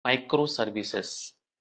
Micro services.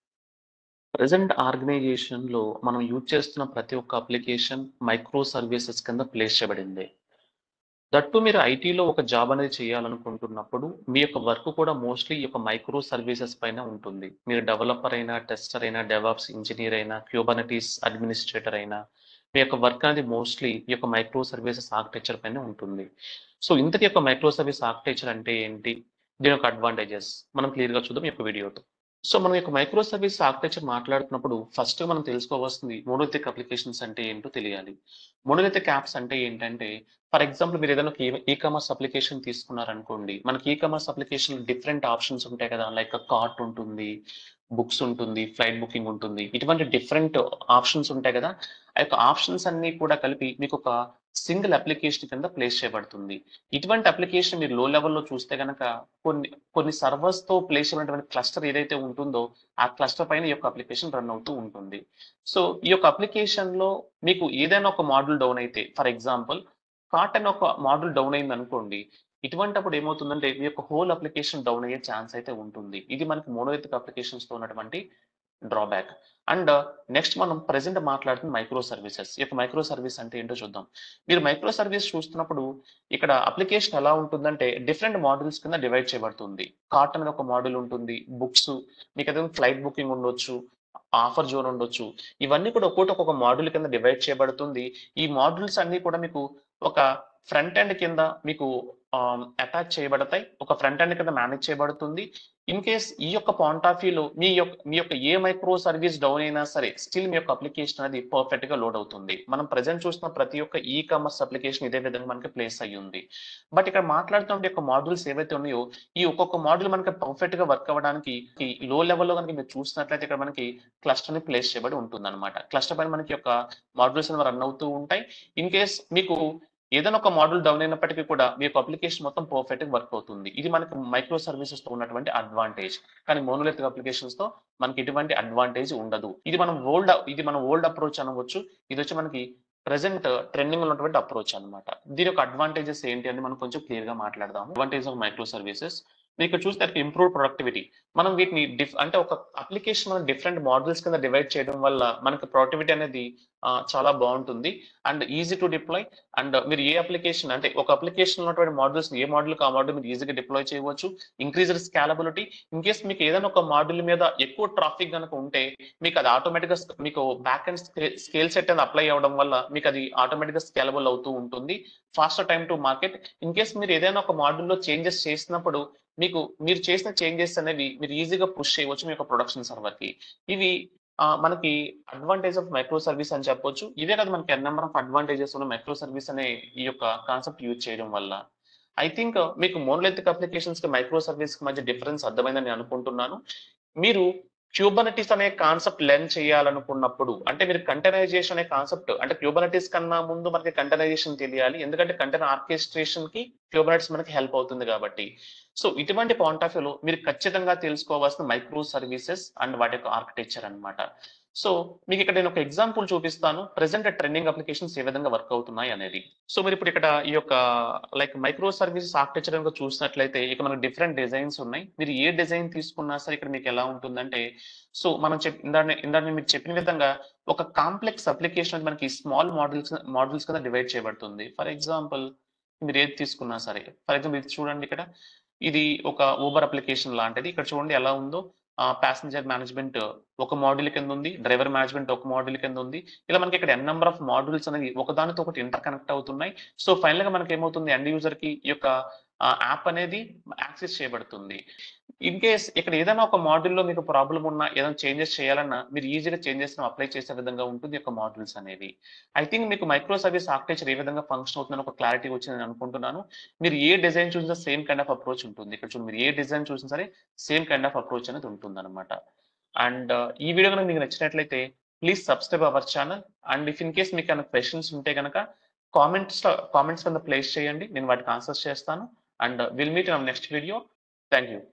Present ఆర్గనైజేషన్‌లో మనం use చేస్తున్న ప్రతి ఒక్క అప్లికేషన్ మైక్రో సర్వీసెస్ కింద ప్లేస్ చేయబడింది. దట్ టూ మీరు ఐటీలో ఒక జాబ్ అనేది చేయాలనుకుంటున్నప్పుడు, మీ యొక్క వర్క్ కూడా మోస్ట్‌లీ ఈ యొక్క మైక్రో సర్వీసెస్ పైన ఉంటుంది. మీరు డెవలపర్ అయినా, టెస్టర్ అయినా, డెవాప్స్ ఇంజినీర్ అయినా, క్యూబర్నెటిస్ అడ్మినిస్ట్రేటర్ అయినా, మీ యొక్క వర్క్ అనేది మోస్ట్‌లీ ఈ యొక్క మైక్రో సర్వీసెస్ ఆర్కిటెక్చర్ పైనే ఉంటుంది. సో, ఇంతకీ యొక్క మైక్రో సర్వీస్ ఆర్కిటెక్చర్ అంటే ఏంటి? దీని యొక్క అడ్వాంటేజెస్ మనం క్లియర్‌గా చూద్దాం ఈ యొక్క వీడియోతో. సో, మనం ఈ యొక్క మైక్రో సర్వీస్ ఆర్కిటెక్చర్ మాట్లాడుతున్నప్పుడు ఫస్ట్ మనం తెలుసుకోవాల్సింది మోనోలిథిక్ అప్లికేషన్స్ అంటే ఏంటో తెలియాలి. మోనోలిథిక్ యాప్స్ అంటే ఏంటంటే, ఫర్ ఎగ్జాంపుల్ మీరు ఏదైనా ఒక ఈ ఈ కామర్స్ అప్లికేషన్ తీసుకున్నారనుకోండి. మనకి ఈ కామర్స్ అప్లికేషన్‌లో డిఫరెంట్ ఆప్షన్స్ ఉంటాయి కదా! లైక్ కార్ట్ ఉంటుంది, బుక్స్ ఉంటుంది, ఫ్లైట్ బుకింగ్ ఉంటుంది. ఇటువంటి డిఫరెంట్ ఆప్షన్స్ ఉంటాయి కదా! ఆ యొక్క ఆప్షన్స్ అన్నీ కూడా కలిపి మీకొక సింగిల్ అప్లికేషన్ కింద ప్లేస్ చేయబడుతుంది. ఇటువంటి అప్లికేషన్ మీరు లో లెవెల్‌లో చూస్తే గనక కొన్ని కొన్ని సర్వర్స్‌తో ప్లేస్ చేయబడినటువంటి క్లస్టర్ ఏదైతే ఉంటుందో, ఆ క్లస్టర్ పైన ఈ యొక్క అప్లికేషన్ రన్ అవుతూ ఉంటుంది. సో, ఈ యొక్క అప్లికేషన్‌లో మీకు ఏదైనా ఒక మాడ్యూల్ డౌన్ అయితే ఫర్ ఎగ్జాంపుల్ కార్ట్ అనే ఒక మాడ్యూల్ డౌన్ అయిందనుకోండి. ఇటువంటప్పుడు ఏమవుతుందంటే మీ యొక్క హోల్ అప్లికేషన్ డౌన్ అయ్యే ఛాన్స్ అయితే ఉంటుంది. ఇది మనకి మోనోలిథిక్ అప్లికేషన్స్‌తో ఉన్నటువంటి డ్రాబ్యాక్. అండ్ నెక్స్ట్ మనం ప్రెజెంట్ మాట్లాడుతున్న మైక్రో సర్వీసెస్. ఈ యొక్క మైక్రో సర్వీస్ అంటే ఏంటో చూద్దాం. మీరు మైక్రో సర్వీస్ చూస్తున్నప్పుడు ఇక్కడ అప్లికేషన్ ఎలా ఉంటుందంటే డిఫరెంట్ మాడ్యూల్స్ కింద డివైడ్ చేయబడుతుంది. కార్ట్ అనేది ఒక మాడ్యూల్ ఉంటుంది. బుక్స్ మీకేదైనా ఫ్లైట్ బుకింగ్ ఉండొచ్చు. ఆఫర్ జోన్ ఉండొచ్చు. ఇవన్నీ కూడా ఒక్కోటి ఒక్కొక్క మాడ్యూల్ కింద డివైడ్ చేయబడుతుంది. ఈ మాడ్యూల్స్ అన్నీ కూడా మీకు ఒక ఫ్రంట్ ఎండ్ కింద మీకు ఆహ్, అటాచ్ చేయబడతాయి. ఒక ఫ్రంట్ ఎండ్ కింద మేనేజ్ చేయబడుతుంది. ఇన్ కేస్ ఈ యొక్క పాయింట్ ఆఫ్ వ్యూలో మీ యొక్క మీ యొక్క ఏ మైక్రో సర్వీస్ డౌన్ అయినా సరే స్టిల్ మీ యొక్క అప్లికేషన్ అనేది పర్ఫెక్ట్‌గా లోడ్ అవుతుంది. మనం ప్రెజెంట్ చూస్తున్న ప్రతి ఒక్క ఈ కామర్స్ అప్లికేషన్ ఇదే విధంగా మనకి ప్లేస్ అయ్యుంది. బట్ ఇక్కడ మాట్లాడుతున్న యొక్క మాడ్యూల్స్ ఏవైతే ఉన్నాయో, ఈ ఒక్కొక్క మాడ్యూల్ మనకి పర్ఫెక్ట్‌గా వర్క్ అవ్వడానికి ఈ లో లెవెల్‌లో గనుక మీరు చూసినట్లయితే ఇక్కడ మనకి క్లస్టర్‌ని ప్లేస్ చేయబడి ఉంటుందన్నమాట. క్లస్టర్ పైన మనకి యొక్క మాడ్యూల్స్ అనేవి రన్ అవుతూ ఉంటాయి. ఇన్ కేస్ మీకు ఏదైనా ఒక మాడ్యూల్ డౌన్ అయినప్పటికీ కూడా మీ యొక్క అప్లికేషన్ మొత్తం పర్ఫెక్ట్‌గా వర్క్ అవుతుంది. ఇది మనకి మైక్రో సర్వీసెస్‌తో ఉన్నటువంటి అడ్వాంటేజ్. కానీ మోనోలిథిక్ అప్లికేషన్స్‌తో మనకి ఎటువంటి అడ్వాంటేజ్ ఉండదు. ఇది మనం ఓల్డ్ ఇది మనం ఓల్డ్ అప్రోచ్ అనవచ్చు. ఇదొచ్చి మనకి ప్రెజెంట్ ట్రెండింగ్‌లో ఉన్నటువంటి అప్రోచ్ అన్నమాట. దీని యొక్క అడ్వాంటేజెస్ ఏంటి అని మనం కొంచెం క్లియర్‌గా మాట్లాడదాము. అడ్వాంటేజ్ ఆఫ్ మైక్రో సర్వీసెస్ మీరు ఇక్కడ చూస్తే ఇంప్రూవ్డ్ ప్రొడక్టివిటీ. మనం వీటిని డిఫ్ అంటే ఒక అప్లికేషన్ మనం డిఫరెంట్ మాడ్యూల్స్ కింద డివైడ్ చేయడం వల్ల మనకి ప్రొడక్టివిటీ అనేది ఆహ్, చాలా బావుంటుంది. And easy to deploy and మీరు ఏ అప్లికేషన్ అంటే ఒక అప్లికేషన్‌లో ఉన్నటువంటి మాడ్యూల్స్‌ని ఏ మాడ్యూల్‌కి ఆ మాడ్యూల్ మీరు ఈజీగా డిప్లాయ్ చేయవచ్చు. ఇంక్రీజ్డ్ స్కేలబిలిటీ ఇన్ కేస్ మీకు ఏదైనా ఒక మాడ్యూల్ మీద ఎక్కువ ట్రాఫిక్ గనుక ఉంటే మీకు అది ఆటోమేటిక్‌గా స్ మీకు బ్యాక్ ఎండ్ స్కే స్కేల్ సెట్ అనేది అప్లై అవ్వడం వల్ల మీకు అది ఆటోమేటిక్‌గా స్కేలబుల్ అవుతూ ఉంటుంది. Faster time to market. In case మీరు ఏదైనా ఒక మాడ్యూల్‌లో చేంజెస్ చేసినప్పుడు మీకు మీరు చేసిన చేంజెస్ అనేవి మీరు ఈజీగా పుష్ చేయవచ్చు మీ యొక్క ప్రొడక్షన్ సర్వర్‌కి. ఇవి ఆహ్, మనకి అడ్వాంటేజ్ ఆఫ్ మైక్రో సర్వీస్ అని చెప్పొచ్చు. ఇవే కాదు మనకి ఎన్ నంబర్ ఆఫ్ అడ్వాంటేజెస్ ఉన్న మైక్రో సర్వీస్ అనే ఈ యొక్క కాన్సెప్ట్ యూజ్ చేయడం వల్ల. ఐ థింక్ మీకు మోనోలిథిక్ అప్లికేషన్స్‌కి మైక్రో సర్వీస్‌కి మధ్య డిఫరెన్స్ అర్థమైందని నేను అనుకుంటున్నాను. మీరు క్యూబర్నెటిస్ అనే కాన్సెప్ట్ లెర్న్ చేయాలనుకున్నప్పుడు అంటే మీరు కంటైనరైజేషన్ అనే కాన్సెప్ట్ అంటే క్యూబర్నెటిస్ కన్నా ముందు మనకి కంటైనరైజేషన్ తెలియాలి. ఎందుకంటే కంటైనర్ ఆర్కెస్ట్రేషన్‌కి క్యూబర్నెటిస్ మనకి హెల్ప్ అవుతుంది కాబట్టి. సో, ఇటువంటి పాయింట్ ఆఫ్ వ్యూలో మీరు ఖచ్చితంగా తెలుసుకోవాల్సిన మైక్రో సర్వీసెస్ అండ్ వాటి యొక్క ఆర్కిటెక్చర్ అన్నమాట. సో, మీకు ఇక్కడ నేను ఒక ఎగ్జాంపుల్ చూపిస్తాను. ప్రెజెంట్ ట్రెండింగ్ అప్లికేషన్స్ ఏ విధంగా వర్క్ అవుతున్నాయి అనేది. సో, మీరు ఇప్పుడు ఇక్కడ ఈ యొక్క లైక్ మైక్రో సర్వీసెస్ ఆర్కిటెక్చర్ గనుక చూసినట్లయితే ఇక మనకు డిఫరెంట్ డిజైన్స్ ఉన్నాయి. మీరు ఏ డిజైన్ తీసుకున్నా సరే ఇక్కడ మీకు ఎలా ఉంటుందంటే సో, మనం చెప్ ఇందాక ఇందాక నేను మీకు చెప్పిన విధంగా ఒక కాంప్లెక్స్ అప్లికేషన్ అనేది మనకి స్మాల్ మాడ్యూల్స్ మాడ్యూల్స్ కింద డివైడ్ చేయబడుతుంది. ఫర్ ఎగ్జాంపుల్ మీరు ఏది తీసుకున్నా సరే. ఫర్ ఎగ్జాంపుల్ ఇది చూడండి ఇక్కడ. ఇది ఒక ఊబర్ అప్లికేషన్ లాంటిది. ఇక్కడ చూడండి ఎలా ఉందో. ఆహ్, ప్యాసింజర్ మేనేజ్‌మెంట్ ఒక మాడ్యూల్ కింద ఉంది. డ్రైవర్ మేనేజ్‌మెంట్ ఒక మాడ్యూల్ కింద ఉంది. ఇలా మనకి ఇక్కడ ఎన్ నంబర్ ఆఫ్ మాడ్యూల్స్ అనేవి ఒకదానితో ఒకటి ఇంటర్ కనెక్ట్ అవుతున్నాయి. సో, ఫైనల్‌గా మనకి ఏమవుతుంది ఎండ్ యూజర్‌కి ఈ యొక్క ఆహ్, యాప్ అనేది యాక్సెస్ చేయబడుతుంది. ఇన్ కేస్ ఇక్కడ ఏదైనా ఒక మాడ్యూల్‌లో మీకు ప్రాబ్లమ్ ఉన్నా ఏదైనా చేంజెస్ చేయాలన్నా మీరు ఈజీగా చేంజెస్‌ని అప్లై చేసే విధంగా ఉంటుంది ఈ యొక్క మాడ్యూల్స్ అనేవి. ఐ థింక్ మీకు మైక్రో సర్వీస్ ఆర్కిటెక్చర్ ఏ విధంగా ఫంక్షన్ అవుతుందని ఒక క్లారిటీ వచ్చిందని అనుకుంటున్నాను. మీరు ఏ డిజైన్ చూసినా సేమ్ కైండ్ ఆఫ్ అప్రోచ్ ఉంటుంది. ఇక్కడ చూడండి మీరు ఏ డిజైన్ చూసినా సరే సేమ్ కైండ్ ఆఫ్ అప్రోచ్ అనేది ఉంటుందన్నమాట. అండ్ ఈ వీడియో గనుక మీకు నచ్చినట్లయితే please subscribe our channel and if in case మీకు ఏమైనా క్వెషన్స్ ఉంటే గనక కామెంట్స్‌లో కామెంట్స్ కింద ప్లేస్ చేయండి. నేను వాటికి ఆన్సర్స్ చేస్తాను. And will meet in our next video. Thank you.